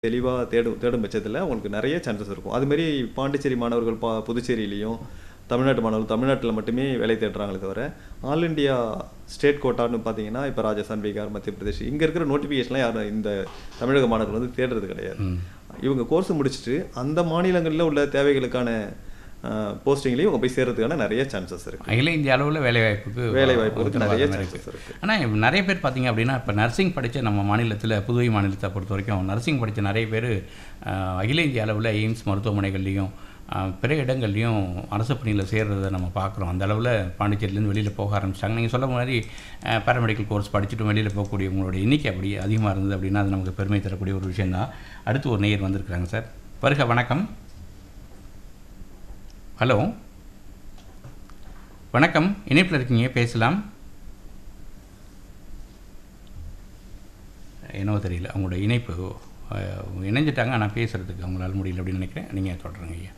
தெளிவா தேடும் தேடும் பட்சத்துல உங்களுக்கு நிறைய சான்சஸ் இருக்கும். அதுமாரி பாண்டிச்சேரி மாணவர்கள் பா புதுச்சேரியிலயும், தமிழ்நாட்டு மாணவர்கள் தமிழ்நாட்டுல மட்டுமே வேலை தேடுறாங்களே தவிர, ஆல் இண்டியா ஸ்டேட் கோட்டான்னு பார்த்தீங்கன்னா, இப்ப ராஜஸ்தான், பீகார், மத்திய பிரதேஷ் இங்க இருக்கிற நோட்டிஃபிகேஷன்லாம் யாரும் இந்த தமிழக மாணவர்கள் வந்து தேடுறது கிடையாது. ம். இவங்க கோர்ஸ் முடிச்சுட்டு அந்த மாநிலங்கள்ல உள்ள தேவைகளுக்கான அ போஸ்டிங்லயும் இவங்க போய் சேர்றதுக்கான நிறைய சான்சஸ் இருக்கு. அகில இந்திய அளவுல வேலைவாய்ப்புக்கு வேலைவாய்ப்புகளுக்கு நிறைய உத்தரவாதம் சான்சஸ் இருக்கு. ஆனா நிறைய பேர் பார்த்தீங்க அப்படின்னா இப்போ நர்சிங் படிச்ச நம்ம மாநிலத்துல புதுவை மாநிலத்தை பொறுத்த வரைக்கும் நர்சிங் படிச்ச நிறைய பேர் அகில இந்திய அளவுல எய்ம்ஸ் மருத்துவமனைகள்லையும் அஹ், பிற இடங்கள்லையும் அரசு பணியில் சேர்றதை நம்ம பார்க்குறோம் அந்த அளவில் பாண்டிச்சேரியிலேருந்து வெளியில் போக ஆரம்பிச்சிட்டாங்க நீங்கள் சொல்ல மாதிரி பேராமெடிக்கல் கோர்ஸ் படிச்சுட்டு வெளியில் போகக்கூடிய உங்களுடைய எண்ணிக்கை அப்படி அதிகமாக இருந்தது அப்படின்னா அது நமக்கு பெருமை தரக்கூடிய ஒரு விஷயம்தான் அடுத்து ஒரு நேயர் வந்திருக்கிறாங்க சார் வருக வணக்கம் ஹலோ வணக்கம் இணைப்பில் இருக்கீங்க பேசலாம் என்னவோ தெரியல அவங்களோட இணைப்பு அஹ், இணைஞ்சிட்டாங்க ஆனால் பேசுகிறதுக்கு அவங்களால முடியல அப்படின்னு நினைக்கிறேன் நீங்கள் தொடருங்க ஐயா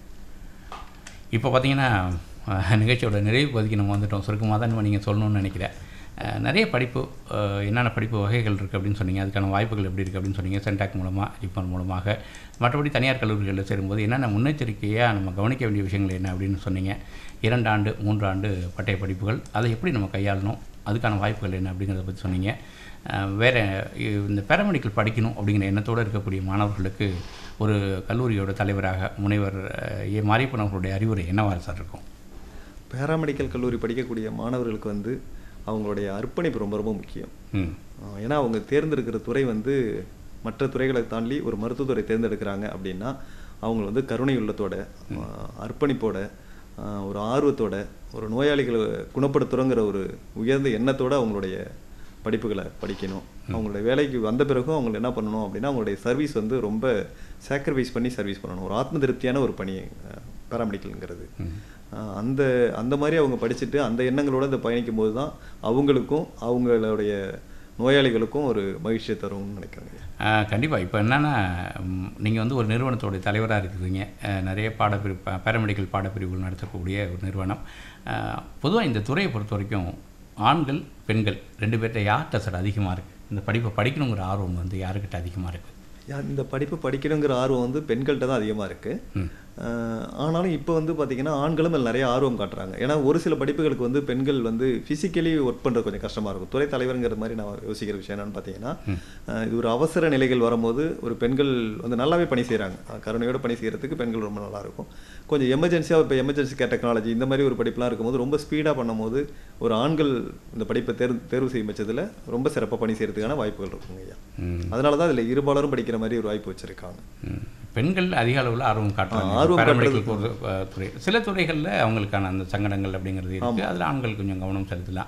இப்போ பார்த்தீங்கன்னா அஹ், நிகழ்ச்சியோட நிறைவு பகுதிக்கு நம்ம வந்துட்டோம் சுருக்கமாக தான் நீங்கள் சொல்லணும்னு நினைக்கிறேன் அஹ், நிறைய படிப்பு அஹ், என்னென்ன படிப்பு வகைகள் இருக்குது அப்படின்னு சொன்னீங்க அதுக்கான வாய்ப்புகள் எப்படி இருக்குது அப்படின்னு சொன்னீங்க சென்டாக் மூலமாக ஜிப்மர் மூலமாக மற்றபடி தனியார் கல்லூரிகளில் சேரும்போது என்னென்ன முன்னெச்சரிக்கையாக நம்ம கவனிக்க வேண்டிய விஷயங்கள் என்ன அப்படின்னு சொன்னீங்க இரண்டு ஆண்டு மூன்று ஆண்டு பட்டய படிப்புகள் அதை எப்படி நம்ம கையாளணும் அதுக்கான வாய்ப்புகள் என்ன அப்படிங்கிறத பற்றி சொன்னீங்க அஹ், வேற இ- இந்த பேராமெடிக்கல் படிக்கணும் அப்படிங்கிற எண்ணத்தோடு இருக்கக்கூடிய மாணவர்களுக்கு ஒரு கல்லூரியோட தலைவராக முனைவர் அஹ், ஏ மாரியப்பன் அவர்களுடைய அறிவுரை என்னவா சார் இருக்கும் பேராமெடிக்கல் கல்லூரி படிக்கக்கூடிய மாணவர்களுக்கு வந்து அவங்களுடைய அர்ப்பணிப்பு ரொம்ப ரொம்ப முக்கியம். ம் அஹ் ஏன்னா அவங்க தேர்ந்தெடுக்கிற துறை வந்து மற்ற துறைகளை தாண்டி ஒரு மருத்துவத்துறை தேர்ந்தெடுக்கிறாங்க அப்படின்னா அவங்க வந்து கருணை உள்ளத்தோட அஹ் அர்ப்பணிப்போட அஹ் ஒரு ஆர்வத்தோட ஒரு நோயாளிகளை குணப்படுத்துகிறோங்கிற ஒரு உயர்ந்த எண்ணத்தோட அவங்களுடைய படிப்புகளை படிக்கணும் அவங்களுடைய வேலைக்கு வந்த பிறகும் அவங்க என்ன பண்ணணும் அப்படின்னா அவங்களுடைய சர்வீஸ் வந்து ரொம்ப சாக்ரிஃபைஸ் பண்ணி சர்வீஸ் பண்ணணும் ஒரு ஆத்ம திருப்தியான ஒரு பணி பேராமெடிக்கல்ங்கிறது அஹ் அந்த அந்த மாதிரி அவங்க படிச்சுட்டு அந்த எண்ணங்களோட இந்த பயணிக்கும் போது தான் அவங்களுக்கும் அவங்களுடைய நோயாளிகளுக்கும் ஒரு மகிழ்ச்சியை தரும்னு நினைக்கிறேங்க கண்டிப்பாக இப்போ என்னென்னா நீங்கள் வந்து ஒரு நிறுவனத்தோட தலைவராக இருக்கிறீங்க அஹ், நிறைய பாடப்பிரிவு பேராமெடிக்கல் பாடப்பிரிவுகள் நடத்தக்கூடிய ஒரு நிறுவனம் பொதுவாக இந்த துறையை பொறுத்த வரைக்கும் ஆண்கள் பெண்கள் ரெண்டு பேர்கிட்ட யார்கிட்ட சார் அதிகமாக இருக்குது இந்த படிப்பை படிக்கணுங்கிற ஆர்வம் வந்து யாருக்கிட்ட அதிகமாக இருக்குது யா- இந்த படிப்பு படிக்கணுங்கிற ஆர்வம் வந்து பெண்கள்கிட்ட தான் அதிகமாக இருக்குது ஆனாலும் இப்போ வந்து பார்த்தீங்கன்னா ஆண்களும் அதில் நிறைய ஆர்வம் காட்டுறாங்க ஏன்னா ஒரு சில படிப்புகளுக்கு வந்து பெண்கள் வந்து ஃபிசிக்கலி ஒர்க் பண்ணுறது கொஞ்சம் கஷ்டமாக இருக்கும் துறை தலைவருங்கிற மாதிரி நான் யோசிக்கிற விஷயம் என்னன்னு பார்த்தீங்கன்னா அஹ் இது ஒரு அவசர நிலைகள் வரும்போது ஒரு பெண்கள் வந்து நல்லாவே பணி செய்கிறாங்க கருணையோட பணி செய்கிறதுக்கு பெண்கள் ரொம்ப நல்லா இருக்கும் கொஞ்சம் எமர்ஜென்சியாக இப்போ எமர்ஜென்சி கேர் டெக்னாலஜி இந்த மாதிரி ஒரு படிப்புலாம் இருக்கும்போது ரொம்ப ஸ்பீடாக பண்ணும்போது ஒரு ஆண்கள் இந்த படிப்பை தேர்வு தேர்வு செய்யும் பட்சத்தில் ரொம்ப சிறப்பாக பணி செய்கிறதுக்கான வாய்ப்புகள் இருக்குங்க ஐயா ம். அதனால தான் இதில் இருபாலரும் படிக்கிற மாதிரி ஒரு வாய்ப்பு வச்சிருக்காங்க ம். பெண்கள் அதிக அளவில் ஆர்வம் காட்டுறாங்க ஆ, ஆர்வம் பேராமெடிக்கல் பொறுத்த அஹ், துறை சில துறைகளில் அவங்களுக்கான அந்த சங்கடங்கள் அப்படிங்கிறது இருக்குது அதில் ஆண்கள் கொஞ்சம் கவனம் செலுத்தலாம்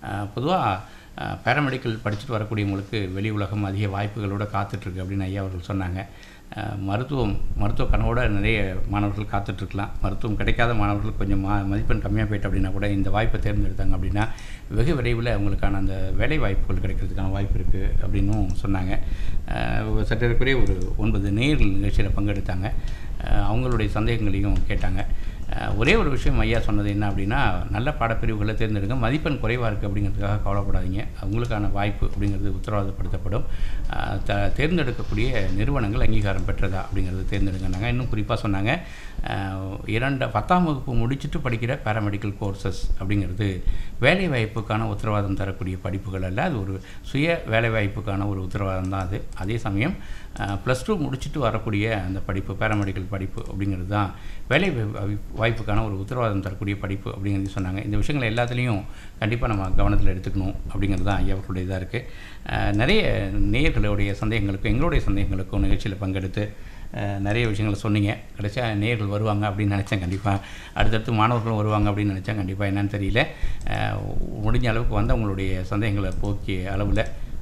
பொதுவாக பேராமெடிக்கல் படிச்சுட்டு வரக்கூடியவங்களுக்கு வெளி உலகம் அதிக வாய்ப்புகளோட காத்துட்ருக்கு அப்படின்னு ஐயா அவர்கள் சொன்னாங்க அஹ், மருத்துவம் மருத்துவ கனவோட நிறைய மாணவர்கள் காத்துட்ருக்கலாம் மருத்துவம் கிடைக்காத மாணவர்கள் கொஞ்சம் மா மதிப்பெண் கம்மியாக போயிட்டு அப்படின்னா கூட இந்த வாய்ப்பை தேர்ந்தெடுத்தாங்க அப்படின்னா வெகு விரைவில் அவங்களுக்கான அந்த வேலை வாய்ப்புகள் கிடைக்கிறதுக்கான வாய்ப்பு இருக்குது அப்படின்னும் சொன்னாங்க அஹ், சற்றேறக்குறைய ஒரு ஒன்பது நேர்கள் நிகழ்ச்சியில் பங்கெடுத்தாங்க அஹ், அவங்களுடைய சந்தேகங்களையும் கேட்டாங்க அஹ், ஒரே ஒரு விஷயம் ஐயா சொன்னது என்ன அப்படின்னா நல்ல பாடப்பிரிவுகளை தேர்ந்தெடுங்க மதிப்பெண் குறைவாக இருக்குது அப்படிங்கிறதுக்காக கவலைப்படாதீங்க அவங்களுக்கான வாய்ப்பு அப்படிங்கிறது உத்தரவாதப்படுத்தப்படும் அஹ், த தேர்ந்தெடுக்கக்கூடிய நிறுவனங்கள் அங்கீகாரம் பெற்றதா அப்படிங்கிறது தேர்ந்தெடுங்கன்னாங்க இன்னும் குறிப்பாக சொன்னாங்க அஹ், இரண்டு பத்தாம் வகுப்பு முடிச்சுட்டு படிக்கிற பேராமெடிக்கல் கோர்சஸ் அப்படிங்கிறது வேலைவாய்ப்புக்கான உத்தரவாதம் தரக்கூடிய படிப்புகள் அல்ல அது ஒரு சுய வேலைவாய்ப்புக்கான ஒரு உத்தரவாதம் தான் அது அதே சமயம் ப்ளஸ் டூ முடிச்சுட்டு வரக்கூடிய அந்த படிப்பு பேராமெடிக்கல் படிப்பு அப்படிங்கிறது தான் வேலை வாய்- வாய்ப்புக்கான ஒரு உத்தரவாதம் தரக்கூடிய படிப்பு அப்படிங்கிறது சொன்னாங்க இந்த விஷயங்கள் எல்லாத்துலேயும் கண்டிப்பாக நம்ம கவனத்தில் எடுத்துக்கணும் அப்படிங்கிறது தான் ஐயா அவர்களுடைய இதாக இருக்குது நிறைய நேயர்களுடைய சந்தேகங்களுக்கும் எங்களுடைய சந்தேகங்களுக்கும் நிகழ்ச்சியில் பங்கெடுத்து அஹ், நிறைய விஷயங்களை சொன்னீங்க கடைசியாக நேயர்கள் வருவாங்க அப்படின்னு நினச்சேன் கண்டிப்பாக அடுத்தடுத்து மாணவர்களும் வருவாங்க அப்படின்னு நினச்சேன் கண்டிப்பாக என்னன்னு தெரியல அஹ், முடிஞ்ச அளவுக்கு வந்து அவங்களுடைய சந்தேகங்களை போக்கிய அளவில்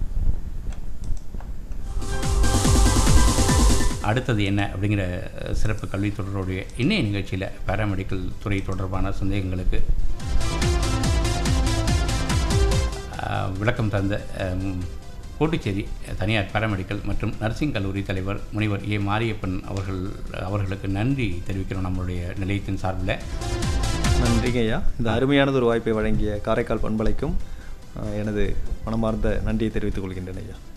அடுத்தது என்ன அப்படிங்கிற அஹ், சிறப்பு கல்வி தொடருடைய இன்றைய நிகழ்ச்சியில் பேராமெடிக்கல் துறை தொடர்பான சந்தேகங்களுக்கு அஹ், விளக்கம் தந்த அஹ், கோட்டுச்சேரி தனியார் பேராமெடிக்கல் மற்றும் நர்சிங் கல்லூரி தலைவர் முனைவர் ஏ மாரியப்பன் அவர்கள் அவர்களுக்கு நன்றி தெரிவிக்கிறோம் நம்மளுடைய நிலையத்தின் சார்பில் நன்றிங்க ஐயா இந்த அருமையானது ஒரு வாய்ப்பை வழங்கிய காரைக்கால் பண்பலைக்கும் அஹ், எனது மனமார்ந்த நன்றியை தெரிவித்துக் கொள்கின்றேன் ஐயா